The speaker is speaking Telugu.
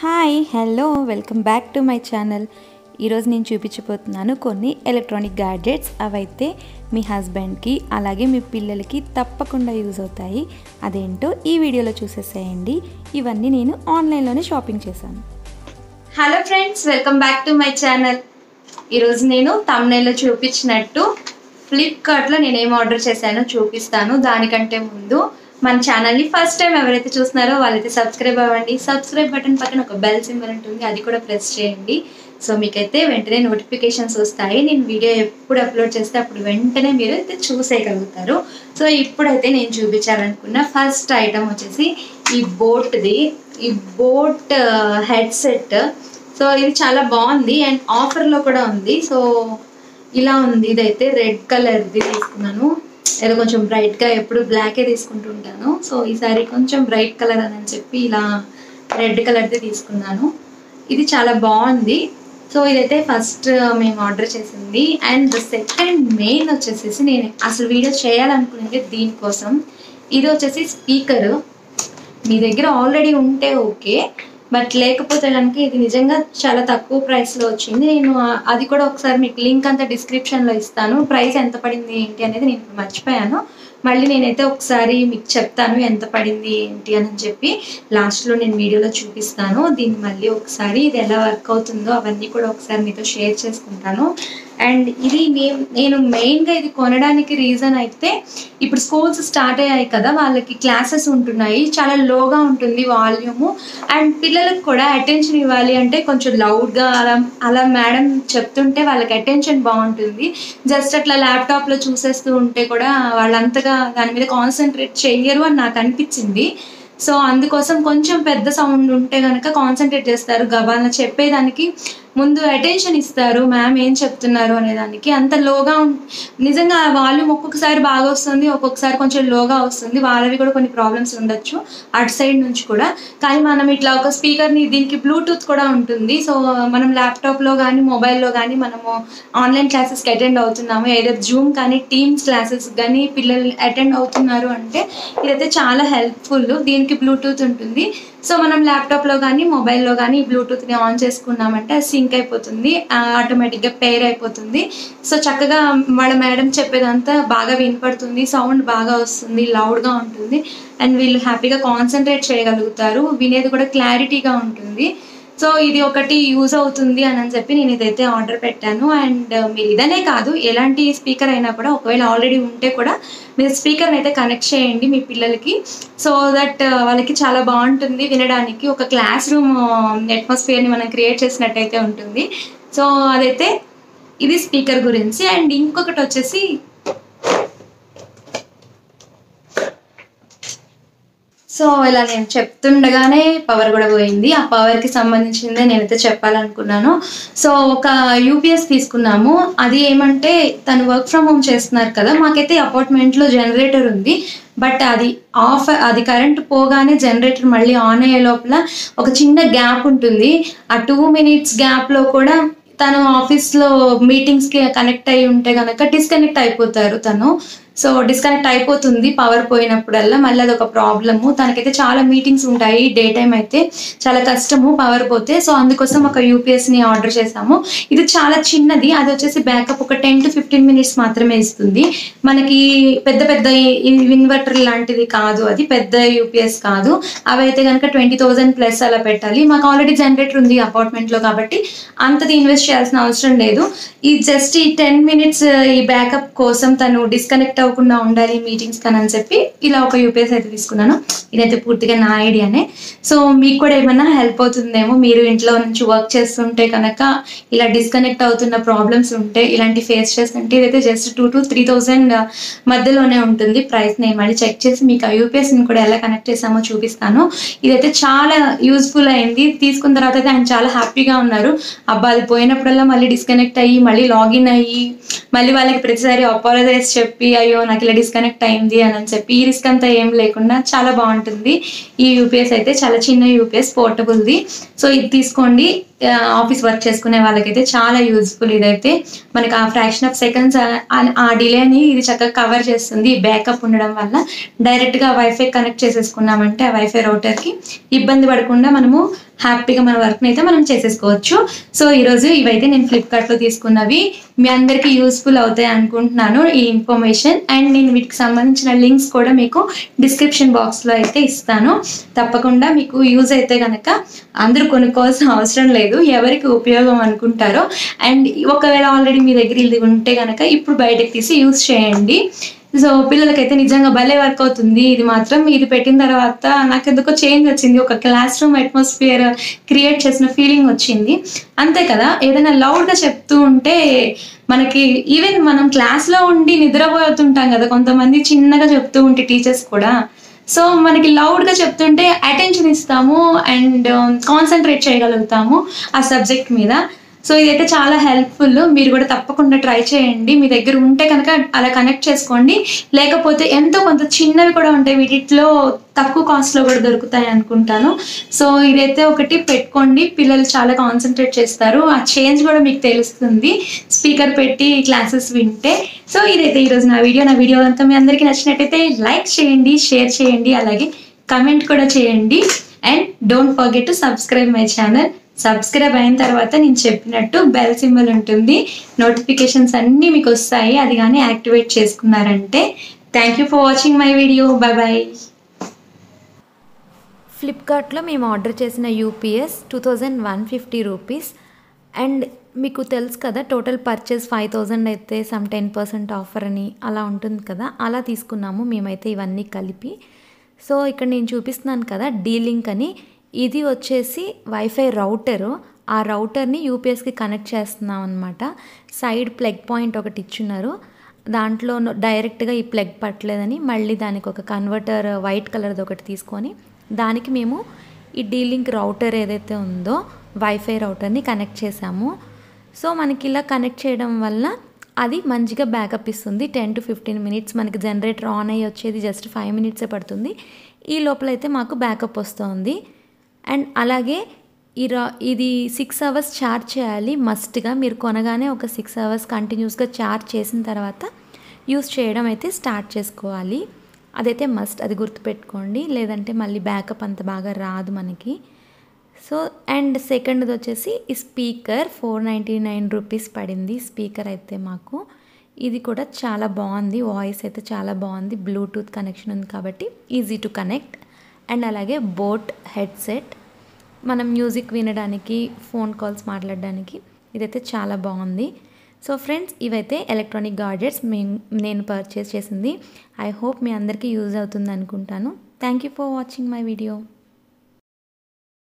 hi hello welcome back to my channel ఈరోజు నేను చూపించబోతున్నాను కొన్ని ఎలక్ట్రానిక్ గ్యాడ్జెట్స్ అవైతే మీ హస్బెండ్కి అలాగే మీ పిల్లలకి తప్పకుండా యూజ్ అవుతాయి అదేంటో ఈ వీడియోలో చూసేసేయండి ఇవన్నీ నేను ఆన్లైన్లోనే షాపింగ్ చేశాను hello friends welcome back to my channel ఈరోజు నేను తమ్నైల్లో చూపించినట్టు ఫ్లిప్కార్ట్లో నేను ఏం ఆర్డర్ చేశానో చూపిస్తాను దానికంటే ముందు మన ఛానల్ని ఫస్ట్ టైం ఎవరైతే చూస్తున్నారో వాళ్ళైతే సబ్స్క్రైబ్ అవ్వండి సబ్స్క్రైబ్ బటన్ పక్కన ఒక బెల్ సింబల్ ఉంటుంది అది కూడా ప్రెస్ చేయండి సో మీకైతే వెంటనే నోటిఫికేషన్స్ వస్తాయి నేను వీడియో ఎప్పుడు అప్లోడ్ చేస్తే అప్పుడు వెంటనే మీరు అయితే చూసేయగలుగుతారు సో ఇప్పుడైతే నేను చూపించాలనుకున్న ఫస్ట్ ఐటమ్ వచ్చేసి ఈ బోట్ది ఈ బోట్ హెడ్సెట్ సో ఇది చాలా బాగుంది అండ్ ఆఫర్లో కూడా ఉంది సో ఇలా ఉంది ఇదైతే రెడ్ కలర్ది తీసుకున్నాను ఏదో కొంచెం బ్రైట్గా ఎప్పుడు బ్లాకే తీసుకుంటుంటాను సో ఈసారి కొంచెం బ్రైట్ కలర్ అని చెప్పి ఇలా రెడ్ కలర్ది తీసుకున్నాను ఇది చాలా బాగుంది సో ఇదైతే ఫస్ట్ మేము ఆర్డర్ చేసింది అండ్ ద సెకండ్ మెయిన్ వచ్చేసేసి నేను అసలు వీడియో చేయాలనుకునేది దీనికోసం ఇది వచ్చేసి స్పీకర్ మీ దగ్గర ఆల్రెడీ ఉంటే ఓకే బట్ లేకపోతే కనుక ఇది నిజంగా చాలా తక్కువ ప్రైస్లో వచ్చింది నేను ఆ- అది కూడా ఒకసారి మీకు లింక్ అంతా డిస్క్రిప్షన్లో ఇస్తాను ప్రైస్ ఎంత పడింది ఏంటి అనేది నేను ఇప్పుడు మర్చిపోయాను మళ్ళీ నేనైతే ఒకసారి మీకు చెప్తాను ఎంత పడింది ఏంటి అని చెప్పి లాస్ట్లో నేను వీడియోలో చూపిస్తాను దీన్ని మళ్ళీ ఒకసారి ఇది ఎలా వర్క్ అవుతుందో అవన్నీ కూడా ఒకసారి మీతో షేర్ చేసుకుంటాను అండ్ ఇది నేను నేను మెయిన్గా ఇది కొనడానికి రీజన్ అయితే ఇప్పుడు స్కూల్స్ స్టార్ట్ అయ్యాయి కదా వాళ్ళకి క్లాసెస్ ఉంటున్నాయి చాలా లోగా ఉంటుంది వాల్యూము అండ్ పిల్లలకు కూడా అటెన్షన్ ఇవ్వాలి అంటే కొంచెం లౌడ్గా అలా అలా మేడం చెప్తుంటే వాళ్ళకి అటెన్షన్ బాగుంటుంది జస్ట్ అట్లా ల్యాప్టాప్లో చూసేస్తూ ఉంటే కూడా వాళ్ళంతగా దాని మీద కాన్సన్ట్రేట్ చెయ్యరు అని నాకు అనిపించింది సో అందుకోసం కొంచెం పెద్ద సౌండ్ ఉంటే కనుక కాన్సన్ట్రేట్ చేస్తారు గబాల్న చెప్పేదానికి ముందు అటెన్షన్ ఇస్తారు మ్యామ్ ఏం చెప్తున్నారు అనే దానికి అంత లోగా ఉం- నిజంగా వాల్యూమ్ ఒక్కొక్కసారి బాగా వస్తుంది ఒక్కొక్కసారి కొంచెం లోగా వస్తుంది వాళ్ళవి కూడా కొన్ని ప్రాబ్లమ్స్ ఉండొచ్చు అటు సైడ్ నుంచి కూడా కానీ మనం ఇట్లా ఒక స్పీకర్ని దీనికి బ్లూటూత్ కూడా ఉంటుంది సో మనం ల్యాప్టాప్లో కానీ మొబైల్లో కానీ మనము ఆన్లైన్ క్లాసెస్కి అటెండ్ అవుతున్నాము ఏదో జూమ్ కానీ టీమ్స్ క్లాసెస్ కానీ పిల్లలు అటెండ్ అవుతున్నారు అంటే ఇదైతే చాలా హెల్ప్ఫుల్ దీనికి బ్లూటూత్ ఉంటుంది సో మనం ల్యాప్టాప్లో కానీ మొబైల్లో కానీ ఈ బ్లూటూత్ని ఆన్ చేసుకున్నామంటే అది సింక్ అయిపోతుంది ఆటోమేటిక్గా పేర్ అయిపోతుంది సో చక్కగా వాళ్ళ మేడం చెప్పేదంతా బాగా వినపడుతుంది సౌండ్ బాగా వస్తుంది లౌడ్గా ఉంటుంది అండ్ వీళ్ళు హ్యాపీగా కాన్సన్ట్రేట్ చేయగలుగుతారు వినేది కూడా క్లారిటీగా ఉంటుంది సో ఇది ఒకటి యూజ్ అవుతుంది అని అని చెప్పి నేను ఇదైతే ఆర్డర్ పెట్టాను అండ్ మీరు ఇదనే కాదు ఎలాంటి స్పీకర్ అయినా కూడా ఒకవేళ ఆల్రెడీ ఉంటే కూడా మీరు స్పీకర్ని అయితే కనెక్ట్ చేయండి మీ పిల్లలకి సో దట్ వాళ్ళకి చాలా బాగుంటుంది వినడానికి ఒక క్లాస్ రూమ్ అట్మాస్ఫియర్ని మనం క్రియేట్ చేసినట్టయితే ఉంటుంది సో అదైతే ఇది స్పీకర్ గురించి అండ్ ఇంకొకటి వచ్చేసి సో ఇలా నేను చెప్తుండగానే పవర్ కూడా పోయింది ఆ పవర్కి సంబంధించిందే నేనైతే చెప్పాలనుకున్నాను సో ఒక యూపీఎస్ తీసుకున్నాము అది ఏమంటే తను వర్క్ ఫ్రమ్ హోమ్ చేస్తున్నారు కదా మాకైతే అపార్ట్మెంట్లో జనరేటర్ ఉంది బట్ అది ఆఫ్ అది కరెంట్ పోగానే జనరేటర్ మళ్ళీ ఆన్ అయ్యే లోపల ఒక చిన్న గ్యాప్ ఉంటుంది ఆ టూ మినిట్స్ గ్యాప్లో కూడా తను ఆఫీస్లో మీటింగ్స్కి కనెక్ట్ అయి ఉంటే కనుక డిస్కనెక్ట్ అయిపోతారు తను సో డిస్కనెక్ట్ అయిపోతుంది పవర్ పోయినప్పుడల్లా మళ్ళీ అదొక ప్రాబ్లము తనకైతే చాలా మీటింగ్స్ ఉంటాయి డే టైం అయితే చాలా కష్టము పవర్ పోతే సో అందుకోసం ఒక యూపీఎస్ని ఆర్డర్ చేసాము ఇది చాలా చిన్నది అది వచ్చేసి బ్యాకప్ ఒక టెన్ టు ఫిఫ్టీన్ మినిట్స్ మాత్రమే ఇస్తుంది మనకి పెద్ద పెద్ద ఇన్వర్టర్ లాంటిది కాదు అది పెద్ద యూపీఎస్ కాదు అవి అయితే కనుక ట్వంటీ థౌజండ్ ప్లస్ అలా పెట్టాలి మాకు ఆల్రెడీ జనరేటర్ ఉంది అపార్ట్మెంట్లో కాబట్టి అంతది ఇన్వెస్ట్ చేయాల్సిన అవసరం లేదు ఈ జస్ట్ ఈ టెన్ మినిట్స్ ఈ బ్యాకప్ కోసం తను డిస్కనెక్ట్ అవ్వకుండా ఉండాలి మీటింగ్స్ కానీ అని చెప్పి ఇలా ఒక యూపీఎస్ అయితే తీసుకున్నాను ఇదైతే పూర్తిగా నా ఐడియానే సో మీకు కూడా ఏమన్నా హెల్ప్ అవుతుందేమో మీరు ఇంట్లో నుంచి వర్క్ చేస్తుంటే కనుక ఇలా డిస్కనెక్ట్ అవుతున్న ప్రాబ్లమ్స్ ఉంటే ఇలాంటి ఫేస్ చేస్తుంటే ఇదైతే just two to three thousand మధ్యలోనే ఉంటుంది ప్రైస్ నేను మళ్ళీ చెక్ చేసి మీకు ఆ యూపీఎస్ని కూడా ఎలా కనెక్ట్ చేసామో చూపిస్తాను ఇదైతే చాలా యూస్ఫుల్ అయింది తీసుకున్న తర్వాత అయితే ఆయన చాలా హ్యాపీగా ఉన్నారు అబ్బా అది పోయినప్పుడల్లా మళ్ళీ డిస్కనెక్ట్ అయ్యి మళ్ళీ లాగిన్ అయ్యి మళ్ళీ వాళ్ళకి ప్రతిసారి అపాలజైజ్ చెప్పి అయ్యో నాకు ఇలా డిస్కనెక్ట్ అయింది అని అని చెప్పి ఈ రిస్క్ అంతా ఏం లేకుండా చాలా బాగుంటుంది ఈ యూపీఎస్ అయితే చాలా చిన్న యూపీఎస్ పోర్టబుల్ది సో ఇది తీసుకోండి ఆఫీస్ వర్క్ చేసుకునే వాళ్ళకైతే చాలా యూజ్ఫుల్ ఇదైతే మనకి ఆ ఫ్రాక్షన్ ఆఫ్ సెకండ్స్ ఆ డిలేని ఇది చక్కగా కవర్ చేస్తుంది బ్యాకప్ ఉండడం వల్ల డైరెక్ట్గా వైఫై కనెక్ట్ చేసేసుకున్నామంటే ఆ వైఫై రౌటర్కి ఇబ్బంది పడకుండా మనము హ్యాపీగా మన వర్క్ని అయితే మనం చేసేసుకోవచ్చు సో ఈరోజు ఇవైతే నేను ఫ్లిప్కార్ట్లో తీసుకున్నవి మీ అందరికీ యూస్ఫుల్ అవుతాయి అనుకుంటున్నాను ఈ ఇన్ఫర్మేషన్ అండ్ నేను వీటికి సంబంధించిన లింక్స్ కూడా మీకు డిస్క్రిప్షన్ బాక్స్లో అయితే ఇస్తాను తప్పకుండా మీకు యూజ్ అయితే కనుక అందరూ కొనుక్కోవాల్సిన అవసరం లేదు ఎవరికి ఉపయోగం అనుకుంటారో అండ్ ఒకవేళ ఆల్రెడీ మీ దగ్గర ఇది ఉంటే కనుక ఇప్పుడు బయటకు తీసి యూజ్ చేయండి సో పిల్లలకైతే నిజంగా భలే వర్క్ అవుతుంది ఇది మాత్రం ఇది పెట్టిన తర్వాత నాకు ఎందుకో చేంజ్ వచ్చింది ఒక క్లాస్ రూమ్ అట్మాస్ఫియర్ క్రియేట్ చేసిన ఫీలింగ్ వచ్చింది అంతే కదా ఏదైనా లౌడ్గా చెప్తూ ఉంటే మనకి ఈవెన్ మనం క్లాస్లో ఉండి నిద్రపోతుంటాం కదా కొంతమంది చిన్నగా చెప్తూ ఉంటే టీచర్స్ కూడా సో మనకి లౌడ్గా చెప్తుంటే అటెన్షన్ ఇస్తాము అండ్ కాన్సన్ట్రేట్ చేయగలుగుతాము ఆ సబ్జెక్ట్ మీద సో ఇదైతే చాలా హెల్ప్ఫుల్ మీరు కూడా తప్పకుండా ట్రై చేయండి మీ దగ్గర ఉంటే కనుక అలా కనెక్ట్ చేసుకోండి లేకపోతే ఎంతో కొంత చిన్నవి కూడా ఉంటాయి వీటిలో తక్కువ కాస్ట్లో కూడా దొరుకుతాయి అనుకుంటాను సో ఇదైతే ఒకటి పెట్టుకోండి పిల్లలు చాలా కాన్సన్ట్రేట్ చేస్తారు ఆ చేంజ్ కూడా మీకు తెలుస్తుంది స్పీకర్ పెట్టి క్లాసెస్ వింటే సో ఇదైతే ఈరోజు నా వీడియో నా వీడియో అంతా మీ అందరికీ నచ్చినట్టయితే లైక్ చేయండి షేర్ చేయండి అలాగే కమెంట్ కూడా చేయండి and don't forget to subscribe my channel subscribe అయిన తర్వాత నేను చెప్పినట్టు బెల్ సింబల్ ఉంటుంది నోటిఫికేషన్స్ అన్నీ మీకు వస్తాయి అది కానీ యాక్టివేట్ చేసుకున్నారంటే thank you for watching my video bye bye ఫ్లిప్కార్ట్లో మేము ఆర్డర్ చేసిన UPS two thousand one fifty rupees and మీకు తెలుసు కదా టోటల్ పర్చేస్ ఫైవ్ థౌజండ్ అయితే సమ్ టెన్ పర్సెంట్ ఆఫర్ అని అలా ఉంటుంది కదా అలా తీసుకున్నాము మేమైతే ఇవన్నీ కలిపి సో ఇక్కడ నేను చూపిస్తున్నాను కదా డీ లింక్ అని ఇది వచ్చేసి వైఫై రౌటరు ఆ రౌటర్ని యూపీఎస్కి కనెక్ట్ చేస్తున్నాం అనమాట సైడ్ ప్లగ్ పాయింట్ ఒకటి ఇచ్చున్నారు దాంట్లో డైరెక్ట్గా ఈ ప్లగ్ పట్టలేదని మళ్ళీ దానికి ఒక కన్వర్టర్ వైట్ కలర్ది ఒకటి తీసుకొని దానికి మేము ఈ డీలింక్ రౌటర్ ఏదైతే ఉందో వైఫై రౌటర్ని కనెక్ట్ చేసాము సో మనకి ఇలా కనెక్ట్ చేయడం వల్ల అది మంచిగా బ్యాకప్ ఇస్తుంది టెన్ టు ఫిఫ్టీన్ మినిట్స్ మనకి జనరేటర్ ఆన్ అయ్యి వచ్చేది జస్ట్ ఫైవ్ మినిట్సే పడుతుంది ఈ లోపల అయితే మాకు బ్యాకప్ వస్తుంది అండ్ అలాగే ఈ రా ఇది సిక్స్ అవర్స్ ఛార్జ్ చేయాలి మస్ట్గా మీరు కొనగానే ఒక సిక్స్ అవర్స్ కంటిన్యూస్గా ఛార్జ్ చేసిన తర్వాత యూస్ చేయడం అయితే స్టార్ట్ చేసుకోవాలి అదైతే మస్ట్ అది గుర్తుపెట్టుకోండి లేదంటే మళ్ళీ బ్యాకప్ అంత బాగా రాదు మనకి సో అండ్ సెకండ్ది వచ్చేసి ఈ speaker four ninety nine rupees పడింది స్పీకర్ అయితే మాకు ఇది కూడా చాలా బాగుంది వాయిస్ అయితే చాలా బాగుంది బ్లూటూత్ కనెక్షన్ ఉంది కాబట్టి ఈజీ టు కనెక్ట్ అండ్ అలాగే బోట్ హెడ్సెట్ మనం మ్యూజిక్ వినడానికి ఫోన్ కాల్స్ మాట్లాడడానికి ఇదైతే చాలా బాగుంది సో ఫ్రెండ్స్ ఇవైతే ఎలక్ట్రానిక్ గాడ్జెట్స్ మేము నేను పర్చేస్ చేసింది ఐ హోప్ మీ అందరికీ యూజ్ అవుతుంది అనుకుంటాను thank you for watching my video